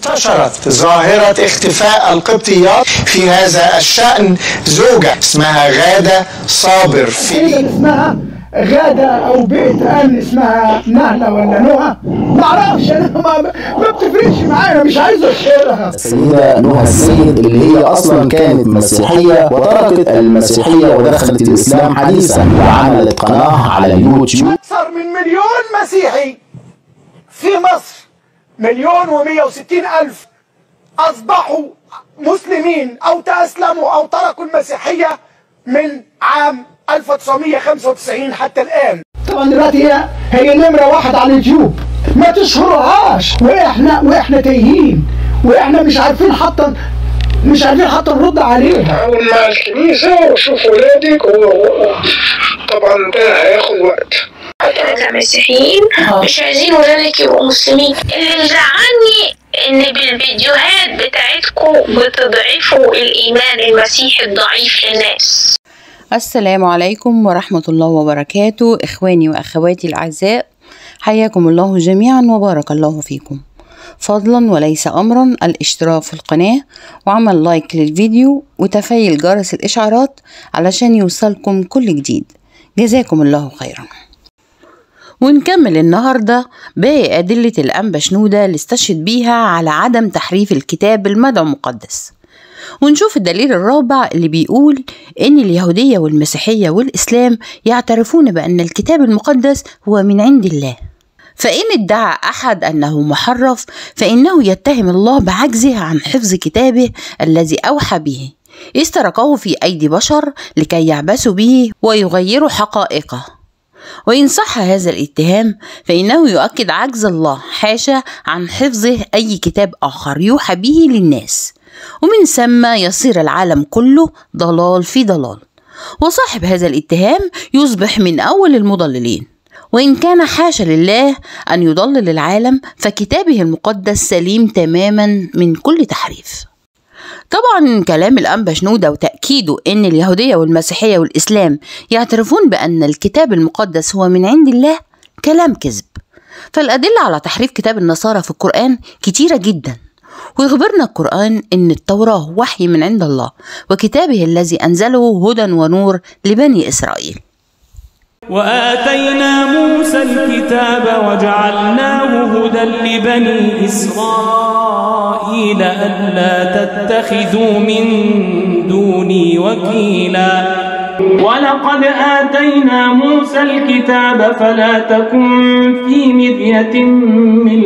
انتشرت ظاهرة اختفاء القبطيات في هذا الشأن زوجة اسمها غادة صابر في تقريبا اسمها غادة أو بيت أمن اسمها نهلة ولا نهى معرفش أنا ما, ما بتفرقش معايا مش عايز أشهرها السيدة نهى السيد اللي هي أصلا كانت مسيحية وتركت المسيحية ودخلت الإسلام حديثا وعملت قناة على اليوتيوب أكثر من مليون مسيحي في مصر مليون ومية وستين ألف أصبحوا مسلمين أو تأسلموا أو تركوا المسيحية من عام 1995 حتى الآن طبعا دلوقتي هي هي نمرة واحد على اليوتيوب ما تشهرهاش واحنا واحنا تايهين واحنا مش عارفين حتى مش عارفين حتى نرد عليها أول مع الكنيسة وشوف ولادك وطبعا ده هياخد وقت احنا كمسيحيين مش عايزين ولادك يبقوا مسلمين اللي مزعلني ان بالفيديوهات بتاعتكم بتضعفوا الايمان المسيحي الضعيف للناس السلام عليكم ورحمة الله وبركاته إخواني وأخواتي الأعزاء حياكم الله جميعا وبارك الله فيكم فضلا وليس أمرا الاشتراك في القناة وعمل لايك للفيديو وتفعيل جرس الإشعارات علشان يوصلكم كل جديد جزاكم الله خيرا ونكمل النهاردة باقي أدلة الأنبا شنودة اللي استشهد بيها على عدم تحريف الكتاب المدعو مقدس ونشوف الدليل الرابع اللي بيقول إن اليهودية والمسيحية والإسلام يعترفون بأن الكتاب المقدس هو من عند الله فإن ادعى أحد أنه محرف فإنه يتهم الله بعجزه عن حفظ كتابه الذي أوحى به إذ تركه في أيدي بشر لكي يعبثوا به ويغيروا حقائقه وإن صح هذا الاتهام فإنه يؤكد عجز الله حاشا عن حفظه أي كتاب آخر يوحى به للناس ومن ثم يصير العالم كله ضلال في ضلال وصاحب هذا الاتهام يصبح من أول المضللين وإن كان حاشا لله أن يضلل العالم فكتابه المقدس سليم تماما من كل تحريف طبعا كلام الأنبا شنودة وتأكيده أن اليهودية والمسيحية والإسلام يعترفون بأن الكتاب المقدس هو من عند الله كلام كذب فالأدلة على تحريف كتاب النصارى في القرآن كتيرة جدا ويخبرنا القرآن أن التوراة وحي من عند الله وكتابه الذي أنزله هدى ونور لبني إسرائيل وآتينا موسى الكتاب وجعلناه هدى لبني إسرائيل ألا تتخذوا من دوني وكيلا ولقد آتينا موسى الكتاب فلا تكن في مرية من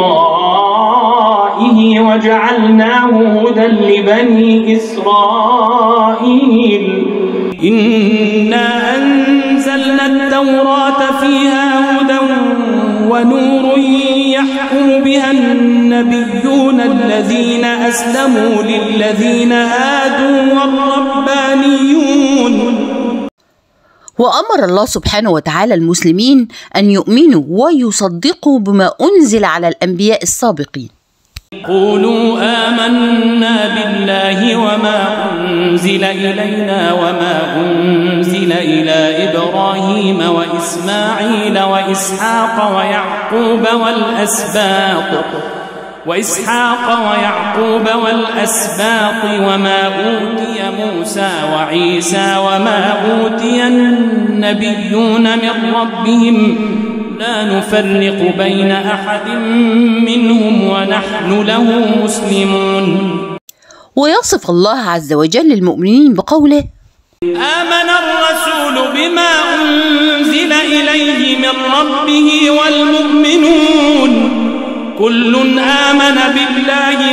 لقائه وجعلناه هدى لبني إسرائيل إنا أنزلنا التوراة فيها هدى ونور يحكم بها النبيون الذين أسلموا للذين هادوا والربانيون وأمر الله سبحانه وتعالى المسلمين أن يؤمنوا ويصدقوا بما أنزل على الأنبياء السابقين قولوا آمنا بالله وما أنزل إلينا وما أنزل إلى إبراهيم وإسماعيل وإسحاق ويعقوب والأسباط وإسحاق ويعقوب والأسباط وما أوتي موسى وعيسى وما أوتي النبيون من ربهم لا نفرق بين أحد منهم ونحن له مسلمون ويصف الله عز وجل المؤمنين بقوله آمن الرسول بما أنزل إليه من ربه والمؤمنون كل آمن بالله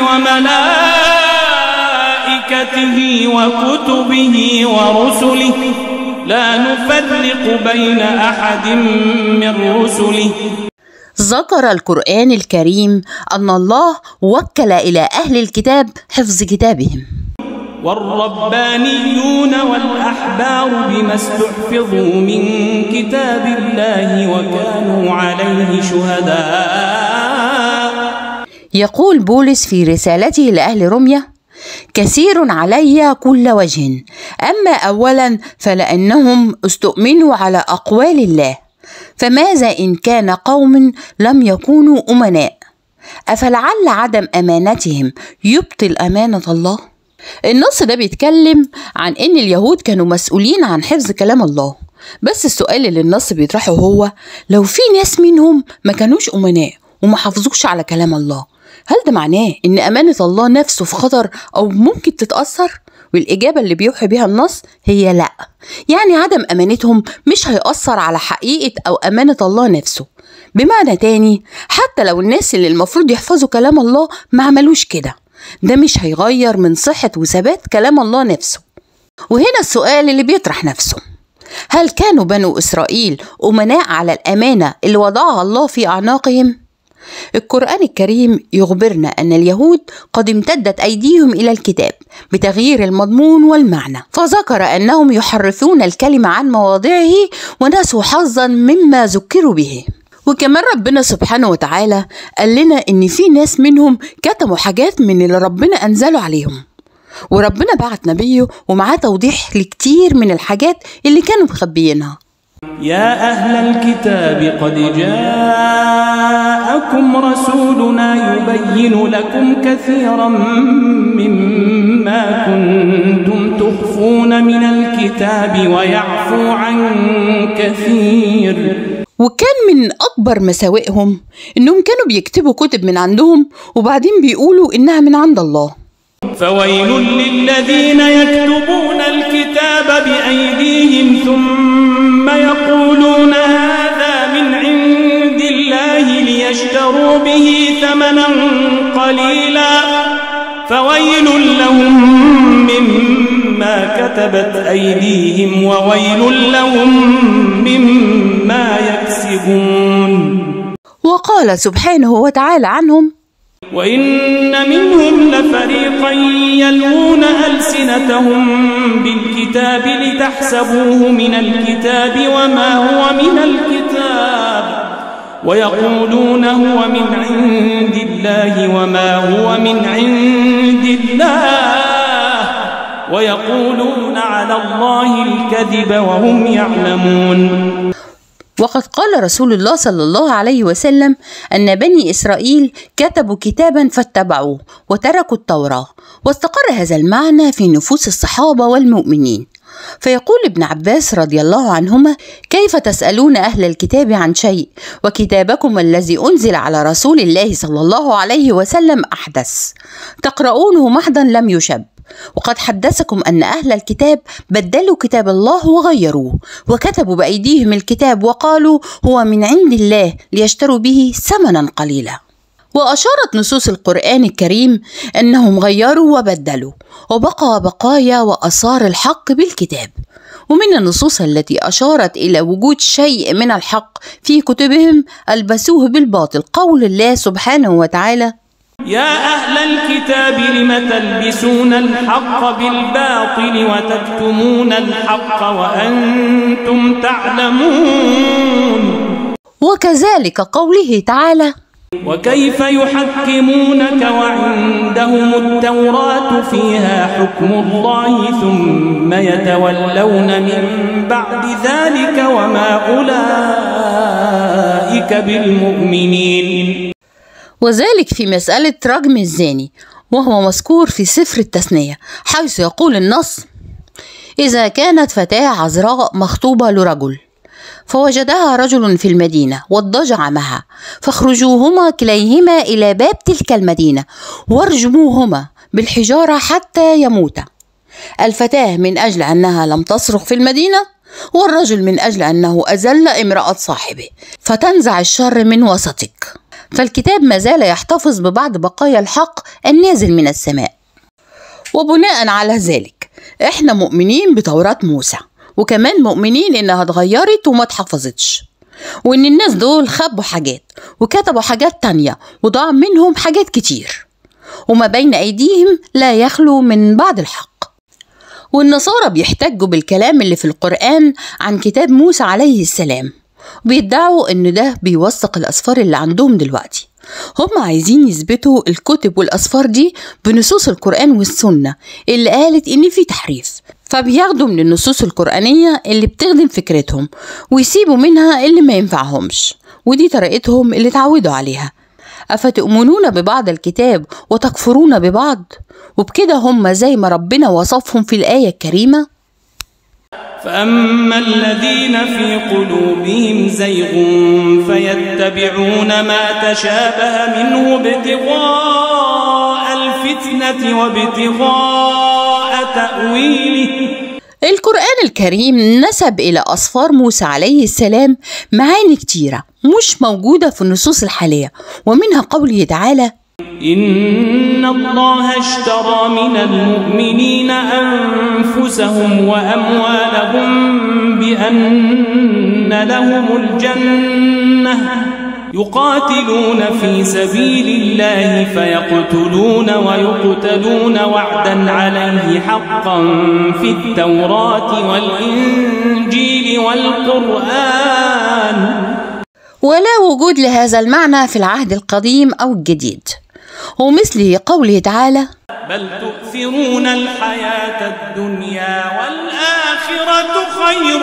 وملائكته وكتبه ورسله لا نفرق بين أحد من رسله ذكر القرآن الكريم أن الله وكل إلى أهل الكتاب حفظ كتابهم والربانيون والأحبار بما استحفظوا من كتاب الله وكانوا عليه شهداء يقول بولس في رسالته لأهل رمية كثير علي كل وجه أما أولا فلأنهم استؤمنوا على أقوال الله فماذا إن كان قوم لم يكونوا أمناء أفلعل عدم أمانتهم يبطل أمانة الله؟ النص ده بيتكلم عن إن اليهود كانوا مسؤولين عن حفظ كلام الله بس السؤال اللي النص بيطرحه هو لو في ناس منهم ما كانوش أمناء وما حافظوش على كلام الله هل ده معناه إن أمانة الله نفسه في خطر أو ممكن تتأثر؟ والإجابة اللي بيوحي بيها النص هي لأ يعني عدم أمانتهم مش هيأثر على حقيقة أو أمانة الله نفسه بمعنى تاني حتى لو الناس اللي المفروض يحفظوا كلام الله ما عملوش كده ده مش هيغير من صحة وثبات كلام الله نفسه وهنا السؤال اللي بيطرح نفسه هل كانوا بنو إسرائيل أمناء على الأمانة اللي وضعها الله في أعناقهم؟ القرآن الكريم يخبرنا أن اليهود قد امتدت أيديهم إلى الكتاب بتغيير المضمون والمعنى فذكر أنهم يحرفون الكلمة عن مواضعه ونسوا حظا مما ذكروا به وكمان ربنا سبحانه وتعالى قال لنا إن في ناس منهم كتموا حاجات من اللي ربنا أنزله عليهم وربنا بعت نبيه ومعاه توضيح لكتير من الحاجات اللي كانوا مخبيينها يا أهل الكتاب قد جاءكم رسولنا يبين لكم كثيرا مما كنتم تخفون من الكتاب ويعفو عن كثير وكان من أكبر مساوئهم إنهم كانوا بيكتبوا كتب من عندهم وبعدين بيقولوا إنها من عند الله فويل للذين يكتبون الكتاب بأيديهم ثم يقولون هذا من عند الله ليشتروا به ثمنا قليلا فويل لهم مما كتبت أيديهم وويل لهم مما يكسبون وقال سبحانه وتعالى عنهم وإن منهم لفريقا يلوون ألسنتهم بالكتاب لتحسبوه من الكتاب وما هو من الكتاب ويقولون هو من عند الله وما هو من عند الله ويقولون على الله الكذب وهم يعلمون وقد قال رسول الله صلى الله عليه وسلم أن بني إسرائيل كتبوا كتابا فاتبعوه وتركوا التوراة واستقر هذا المعنى في نفوس الصحابة والمؤمنين فيقول ابن عباس رضي الله عنهما كيف تسألون أهل الكتاب عن شيء وكتابكم الذي أنزل على رسول الله صلى الله عليه وسلم أحدث تقرؤونه محضا لم يشب وقد حدثكم أن أهل الكتاب بدلوا كتاب الله وغيروه وكتبوا بأيديهم الكتاب وقالوا هو من عند الله ليشتروا به ثمنا قليلا وأشارت نصوص القرآن الكريم أنهم غيروا وبدلوا وبقى بقايا وأثار الحق بالكتاب ومن النصوص التي أشارت إلى وجود شيء من الحق في كتبهم ألبسوه بالباطل قول الله سبحانه وتعالى يا أهل الكتاب لم تلبسون الحق بالباطل وتكتمون الحق وأنتم تعلمون وكذلك قوله تعالى وكيف يحكمونك وعندهم التوراة فيها حكم الله ثم يتولون من بعد ذلك وما أولئك بالمؤمنين وذلك في مسألة رجم الزاني وهو مذكور في سفر التثنية حيث يقول النص إذا كانت فتاة عذراء مخطوبة لرجل فوجدها رجل في المدينة واضطجع معها فاخرجوهما كليهما إلى باب تلك المدينة وارجموهما بالحجارة حتى يموتا الفتاة من أجل أنها لم تصرخ في المدينة والرجل من أجل أنه أذل امرأة صاحبه فتنزع الشر من وسطك فالكتاب ما زال يحتفظ ببعض بقايا الحق النازل من السماء وبناء على ذلك احنا مؤمنين بتوراة موسى وكمان مؤمنين انها اتغيرت وما اتحفظتش وان الناس دول خبوا حاجات وكتبوا حاجات تانية وضاع منهم حاجات كتير وما بين ايديهم لا يخلو من بعض الحق والنصارى بيحتجوا بالكلام اللي في القرآن عن كتاب موسى عليه السلام بيدعوا ان ده بيوثق الاسفار اللي عندهم دلوقتي هم عايزين يثبتوا الكتب والاسفار دي بنصوص القرآن والسنة اللي قالت ان في تحريف فبياخدوا من النصوص القرآنية اللي بتخدم فكرتهم ويسيبوا منها اللي ما ينفعهمش ودي طريقتهم اللي اتعودوا عليها أفتؤمنون ببعض الكتاب وتكفرون ببعض وبكده هم زي ما ربنا وصفهم في الآية الكريمة فأما الذين في قلوبهم زيغ فيتبعون ما تشابه منه ابتغاء الفتنة وابتغاء تأويله القرآن الكريم نسب إلى أصفار موسى عليه السلام معاني كتيرة مش موجودة في النصوص الحالية ومنها قوله تعالى إن الله اشترى من المؤمنين أنفسهم وأموالهم بأن لهم الجنة يقاتلون في سبيل الله فيقتلون ويقتلون وعدا عليه حقا في التوراة والإنجيل والقرآن ولا وجود لهذا المعنى في العهد القديم أو الجديد ومثل قوله تعالى بل تؤثرون الحياة الدنيا والآخرة خير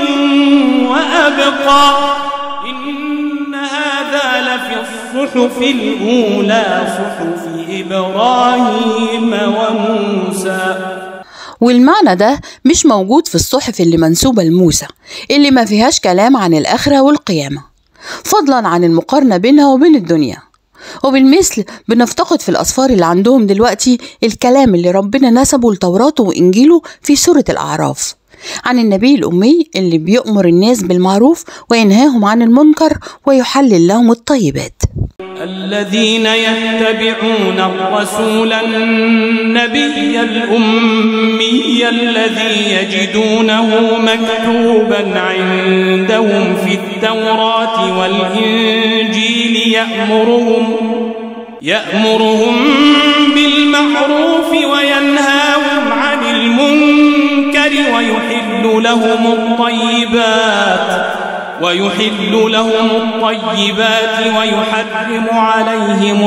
وأبقى إن هذا لفي الصحف الأولى صحف إبراهيم وموسى والمعنى ده مش موجود في الصحف اللي منسوبة لموسى اللي ما فيهاش كلام عن الآخرة والقيامة فضلا عن المقارنة بينها وبين الدنيا وبالمثل بنفتقد في الأسفار اللي عندهم دلوقتي الكلام اللي ربنا نسبه لتوراته وإنجيله في سورة الأعراف عن النبي الأمي اللي بيأمر الناس بالمعروف وينهاهم عن المنكر ويحلل لهم الطيبات الذين يتبعون الرسول النبي الأمي الذي يجدونه مكتوبا عندهم في التوراة والإنجيل يأمرهم يأمرهم بالمعروف وينهاهم عن المنكر ويحل لهم الطيبات ويحل لهم الطيبات ويحرم عليهم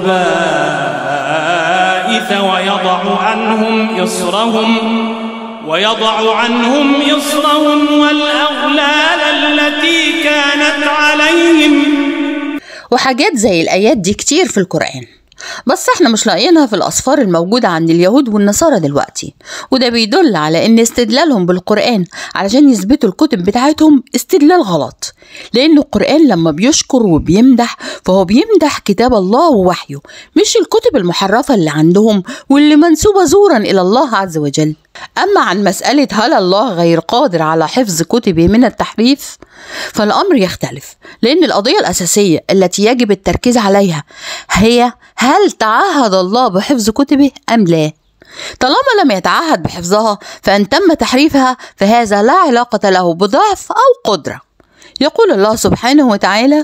الخبائث ويضع عنهم إصرهم ويضع عنهم إصرهم والأغلال التي كانت عليهم وحاجات زي الآيات دي كتير في القرآن بس احنا مش لاقيينها في الأسفار الموجودة عند اليهود والنصارى دلوقتي وده بيدل على ان استدلالهم بالقرآن علشان يثبتوا الكتب بتاعتهم استدلال غلط لأن القرآن لما بيشكر وبيمدح فهو بيمدح كتاب الله ووحيه مش الكتب المحرفة اللي عندهم واللي منسوبة زورا إلى الله عز وجل أما عن مسألة هل الله غير قادر على حفظ كتبه من التحريف فالأمر يختلف لأن القضية الأساسية التي يجب التركيز عليها هي هل تعهد الله بحفظ كتبه أم لا طالما لم يتعهد بحفظها فإن تم تحريفها فهذا لا علاقة له بضعف أو قدرة يقول الله سبحانه وتعالى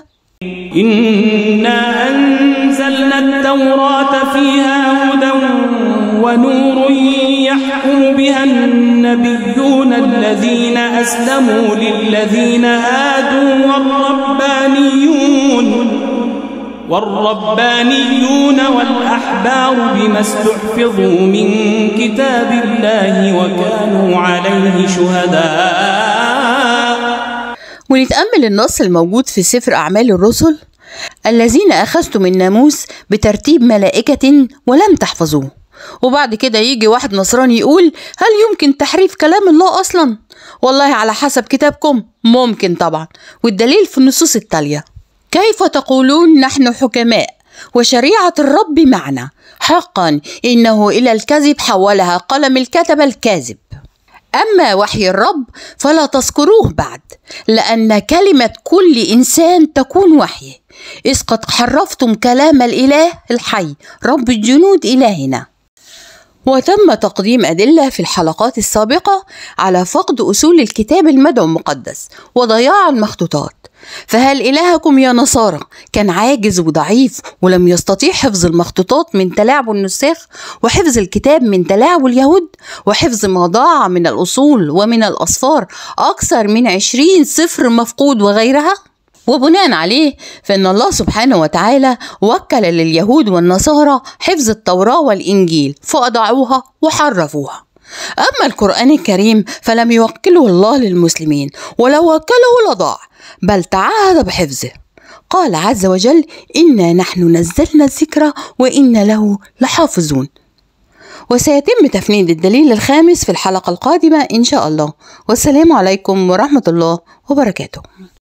إنا أنزلنا التوراة فيها هدى ونور يحكم بها النبيون الذين أسلموا للذين هادوا والربانيون والربانيون والأحبار بما استحفظوا من كتاب الله وكانوا عليه شهداء ونتأمل النص الموجود في سفر أعمال الرسل الذين أخذتم الناموس بترتيب ملائكة ولم تحفظوه وبعد كده يجي واحد نصراني يقول هل يمكن تحريف كلام الله أصلا؟ والله على حسب كتابكم ممكن طبعا والدليل في النصوص التالية كيف تقولون نحن حكماء وشريعة الرب معنا حقا إنه إلى الكذب حولها قلم الكتب الكاذب أما وحي الرب فلا تذكروه بعد لأن كلمة كل إنسان تكون وحي إذ قد حرفتم كلام الإله الحي رب الجنود إلهنا وتم تقديم أدلة في الحلقات السابقة على فقد أصول الكتاب المدعو المقدس وضياع المخطوطات فهل إلهكم يا نصارى كان عاجز وضعيف ولم يستطيع حفظ المخطوطات من تلاعب النساخ وحفظ الكتاب من تلاعب اليهود وحفظ ما ضاع من الأصول ومن الأصفار أكثر من عشرين سفر مفقود وغيرها؟ وبناء عليه فإن الله سبحانه وتعالى وكل لليهود والنصارى حفظ التوراة والإنجيل فأضاعوها وحرفوها أما القرآن الكريم فلم يوكله الله للمسلمين ولو وكله لضاع بل تعهد بحفظه قال عز وجل إنا نحن نزلنا الذكر وإنا له لحافظون وسيتم تفنيد الدليل الخامس في الحلقة القادمة إن شاء الله والسلام عليكم ورحمة الله وبركاته